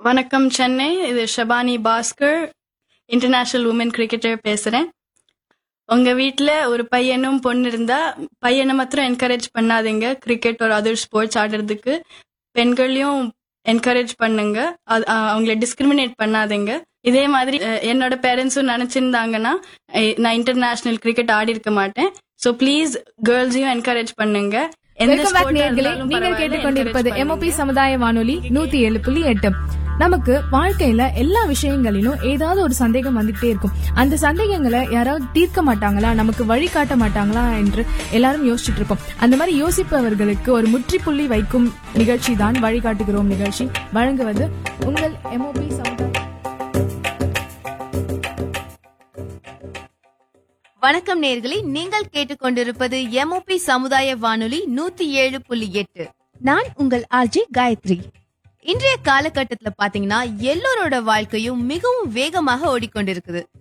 வணக்கம் சென்னை இது Shabani Bhaskar international woman cricketer பேசுறேன் உங்க வீட்ல ஒரு பையனும் பொண்ணு இருந்தா பையனை மாத்திரம் என்கரேஜ் பண்ணாதீங்க கிரிக்கெட் ஒரு அதர் ஸ்போர்ட்ஸ் ஆடுறதுக்கு பெண்களையும் என்கரேஜ் பண்ணுங்க அது- அஹ் அவங்கள டிஸ்கிரிமினேட் பண்ணாதீங்க இதே மாதிரி அஹ், என்னோட பேரண்ட்ஸும் நினைச்சிருந்தாங்கன்னா அஹ், நான் இன்டர்நேஷனல் கிரிக்கெட் ஆடி இருக்க மாட்டேன் ஸோ ப்ளீஸ் கேர்ள்ஸையும் என்கரேஜ் பண்ணுங்க எந்த வெல்கம் பேக் sport ஆ நேயர்களே இருந்தாலும் நீங்கள் பரவாயில்ல, கேட்டுக்கொண்டிருப்பது encourage எம்ஓபி பண்ணுங்க. சமுதாய வானொலி நூத்தி ஏழு புள்ளி எட்டு நமக்கு வாழ்க்கையில எல்லா விஷயங்களிலும் ஏதாவது ஒரு சந்தேகம் வந்துகிட்டே இருக்கும் அந்த சந்தேகங்களை யாராவது தீர்க்க மாட்டாங்களா நமக்கு வழி காட்ட மாட்டாங்களா என்று எல்லாரும் யோசிச்சுட்டு இருப்போம் அந்த மாதிரி யோசிப்பவர்களுக்கு ஒரு முற்றுப்புள்ளி வைக்கும் நிகழ்ச்சி தான் வழிகாட்டுகிறோம் நிகழ்ச்சி வழங்குவது உங்கள் எம்ஓபி சமுதாய வணக்கம் நேர்களே நீங்கள் கேட்டுக்கொண்டிருப்பது எம்ஓபி சமுதாய வானொலி நூத்தி ஏழு புள்ளி எட்டு நான் உங்கள் ஆர்ஜி காயத்ரி இன்றைய காலகட்டத்துல பாத்தீங்கன்னா எல்லோரோட வாழ்க்கையும் மிகவும் வேகமாக ஓடிக்கொண்டிருக்குது